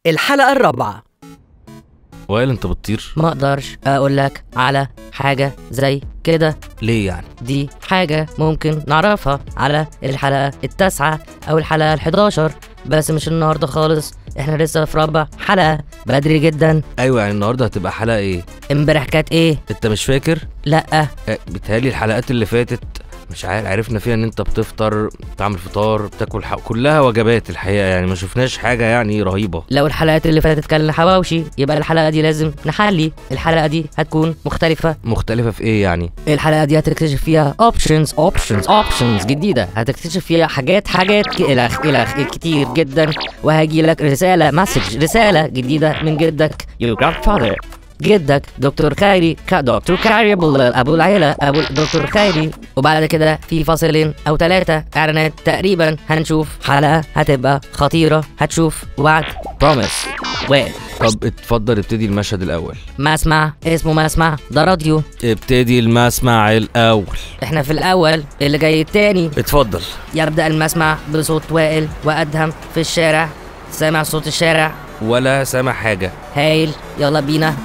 الحلقة الرابعة وائل انت بتطير ما اقدرش اقول لك على حاجة زي كده ليه يعني دي حاجة ممكن نعرفها على الحلقة التاسعة او الحلقة الحداشر بس مش النهاردة خالص احنا لسه في رابع حلقة بدري جدا ايوه يعني النهارده هتبقى حلقه ايه امبارح كانت ايه انت مش فاكر لا اه بيتهيألي الحلقات اللي فاتت مش عارف عرفنا فيها ان انت بتفطر بتعمل فطار بتاكل حق. كلها وجبات الحقيقه يعني ما شفناش حاجه يعني رهيبه لو الحلقات اللي فاتت كان حواوشي يبقى الحلقة دي لازم نحلي الحلقة دي هتكون مختلفة مختلفه في ايه يعني الحلقة دي هتكتشف فيها اوبشنز اوبشنز اوبشنز جديدة هتكتشف فيها حاجات حاجات ك- الخ الخ كتير جدا وهيجي لك رسالة مسج رسالة جديدة من جدك your grandfather جدك دكتور خيري كدكتور خيري ابو ابو العيلة ابو دكتور خيري وبعد كده في فاصلين او ثلاثة اعلانات تقريبا هنشوف حلقة هتبقى خطيرة هتشوف وعد بروميس وين طب اتفضل ابتدي المشهد الاول مسمع اسمه مسمع ده راديو ابتدي المسمع الاول احنا في الاول اللي جاي التاني اتفضل يبدأ المسمع بصوت وائل وأدهم في الشارع سامع صوت الشارع ولا سامع حاجه هايل يلا بينا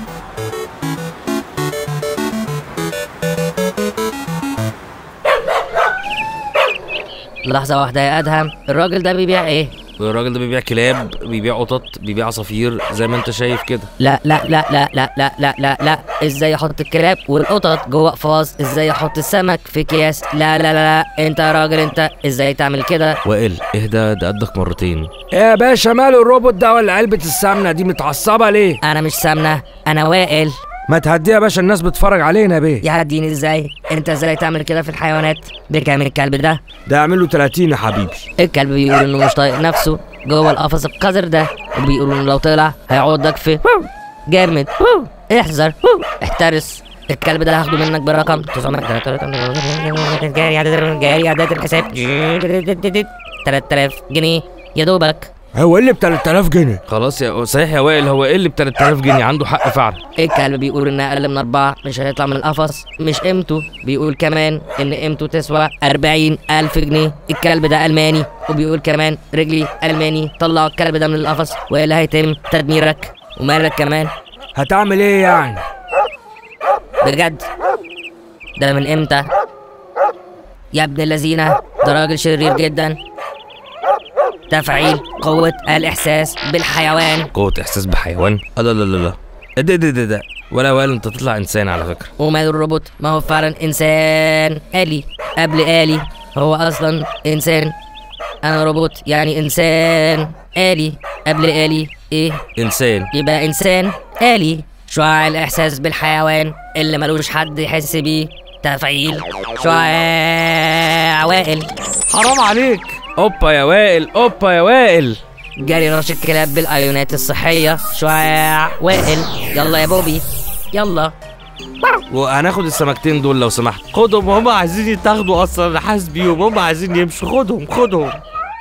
لحظة واحدة يا أدهم الراجل ده بيبيع إيه؟ والراجل ده بيبيع كلاب بيبيع قطط بيبيع عصافير زي ما انت شايف كده لا لا لا لا لا لا لا لا لا ازاي احط الكلاب والقطط جوه اقفاص ازاي احط السمك في اكياس لا لا لا لا انت يا راجل انت ازاي تعمل كده وائل اهدى ده قدك مرتين يا باشا ماله الروبوت ده ولا علبة السمنة دي متعصبة ليه؟ انا مش سامنة انا وائل ما تهدي يا باشا الناس بتتفرج علينا يا بيه يهديني ازاي انت ازاي تعمل كده في الحيوانات بكام الكلب ده ده اعمل له 30 يا حبيبي الكلب بيقول انه مش طايق نفسه جوه القفص القذر ده وبيقولوا انه لو طلع هيعضك في جامد احذر احترس الكلب ده هاخده منك برقم 900 جاري عدد جاري عدد الحساب 3000 جنيه يا دوبك هو اللي ب 3000 جنيه خلاص يا صحيح يا وائل هو ايه اللي ب 3000 جنيه عنده حق فعلا الكلب بيقول ان اقل من اربعة مش هيطلع من القفص مش قيمته بيقول كمان ان قيمته تسوى أربعين الف جنيه الكلب ده الماني وبيقول كمان رجلي الماني طلع الكلب ده من القفص والا هيتم تدميرك ومالك كمان هتعمل ايه يعني؟ بجد ده من امتى يا ابن اللذينة ده راجل شرير جدا تفعيل قوة الإحساس بالحيوان قوه احساس بحيوان لا لا لا لا ده ده ده ده ولا وائل انت تطلع انسان على فكره ومال الروبوت ما هو فعلا انسان آلي قبل آلي هو اصلا انسان انا روبوت يعني انسان آلي قبل آلي ايه انسان يبقى انسان آلي شعاع الاحساس بالحيوان اللي ملوش حد يحس بيه تفعيل شعاع وائل حرام عليك اوبا يا وائل اوبا يا وائل جري رش الكلاب بالايونات الصحية شعاع وائل يلا يا بوبي يلا وهناخد السمكتين دول لو سمحت خدهم هم عايزين يتاخدوا اصلا انا حاسس بيهم هم عايزين يمشوا خدهم خدهم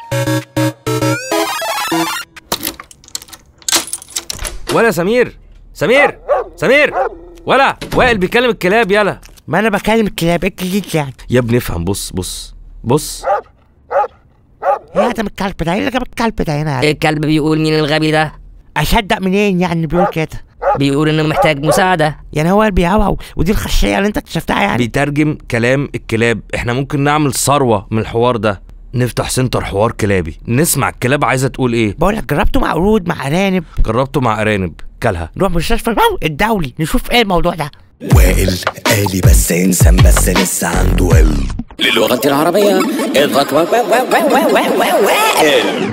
ولا سمير سمير سمير ولا وائل بيكلم الكلاب يلا ما انا بكلم الكلاب ايه الجديد يعني يا ابني افهم بص بص بص ايه ده من الكلب ده ايه اللي جاب الكلب ده هنا يعني؟ الكلب بيقول مين الغبي ده اصدق منين يعني بيقول كده بيقول انه محتاج مساعدة يعني هو اللي بيهوهو ودي الخشيه اللي انت اكتشفتها يعني بيترجم كلام الكلاب احنا ممكن نعمل ثروه من الحوار ده نفتح سنتر حوار كلابي نسمع الكلاب عايزه تقول ايه بقول لك جربته مع قرود مع ارانب جربته مع ارانب كلها نروح مستشفى المو- الدولي نشوف ايه الموضوع ده وائل آلي بس إنسان بس لسه عنده قلب للغة العربية اضغط و- و- و- و- و- و- وائل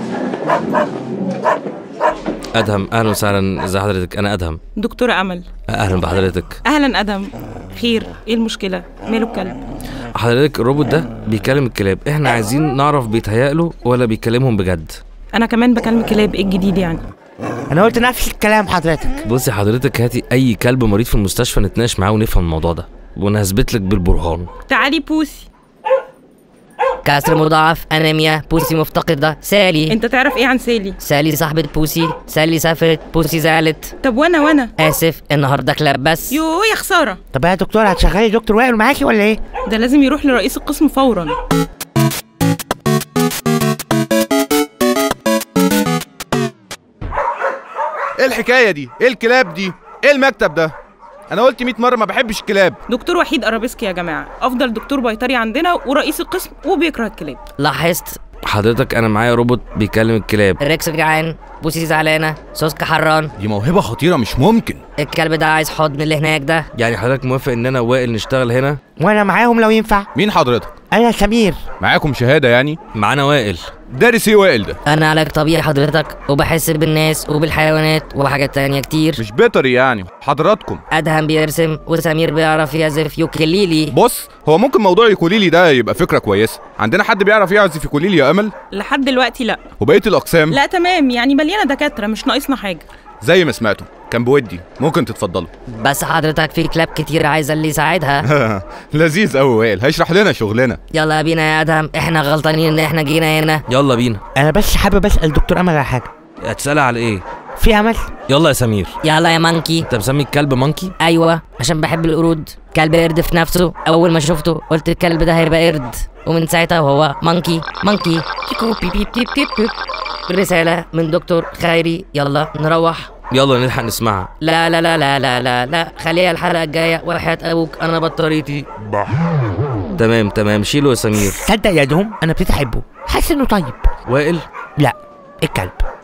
ادهم اهلا وسهلا ازي حضرتك انا ادهم دكتورة أمل اهلا بحضرتك أهلا أدم خير إيه المشكلة ماله الكلب حضرتك الروبوت ده بيكلم الكلاب احنا عايزين نعرف بيتهيأله ولا بيكلمهم بجد أنا كمان بكلم كلاب إيه الجديد يعني انا قلت نفس الكلام حضرتك بصي حضرتك هاتي اي كلب مريض في المستشفى نتناقش معاه ونفهم الموضوع ده وانا هثبت لك بالبرهان تعالي بوسي كسر مضاعف انيميا بوسي مفتقدة سالي أنت تعرف إيه عن سالي سالي صاحبة بوسي سالي سافرت بوسي زعلت طب وأنا وأنا اسف النهارده كلاب بس يو يا خسارة طب يا دكتور هتشغلي دكتور وائل معاكي ولا ايه ده لازم يروح لرئيس القسم فورا ايه الحكايه دي ايه الكلاب دي ايه المكتب ده انا قلت 100 مره ما بحبش الكلاب دكتور وحيد ارابيسكي يا جماعه افضل دكتور بيطري عندنا ورئيس القسم وبيكره الكلاب لاحظت حضرتك انا معايا روبوت بيكلم الكلاب ريكس جعان بوسي زعلانه سوسكا حران دي موهبه خطيره مش ممكن الكلب ده عايز حضن اللي هناك ده يعني حضرتك موافق ان انا وائل نشتغل هنا وانا معاهم لو ينفع مين حضرتك انا سمير معاكم شهاده يعني معانا وائل دارس ايه وائل ده انا علاج طبيعي حضرتك وبحس بالناس وبالحيوانات وحاجات تانية كتير مش بيطري يعني حضراتكم ادهم بيرسم وسمير بيعرف يعزف يوكليلي بص هو ممكن موضوع اليكوليلي ده يبقى فكره كويسه عندنا حد بيعرف يعزف يكوليلي يا امل لحد دلوقتي لا وبقيه الاقسام لا تمام يعني مليانه دكاتره مش ناقصنا حاجه زي ما سمعتوا كان بودي ممكن تتفضلوا بس حضرتك في كلاب كتير عايزه اللي يساعدها لذيذ قوي وائل هيشرح لنا شغلنا يلا بينا يا ادهم احنا غلطانين ان احنا جينا هنا يلا بينا انا بس حابب اسال دكتور امل على حاجه هتسألها على ايه في امل يلا يا سمير يلا يا مانكي انت مسمي الكلب مونكي ايوه عشان بحب القرود كلب قرد في نفسه اول ما شفته قلت الكلب ده هيبقى قرد ومن ساعتها وهو مانكي مانكي بيكو بيب بيب بيب بيب بيب. رسالة من دكتور خيري يلا نروح يلا نلحق نسمعها لا لا لا لا لا لا لا خليها الحلقة الجاية وحياة أبوك أنا بطاريتي تمام تمام شيله يا سمير تصدق يا دوم انا ابتديت احبه حاسس انه طيب وائل لا الكلب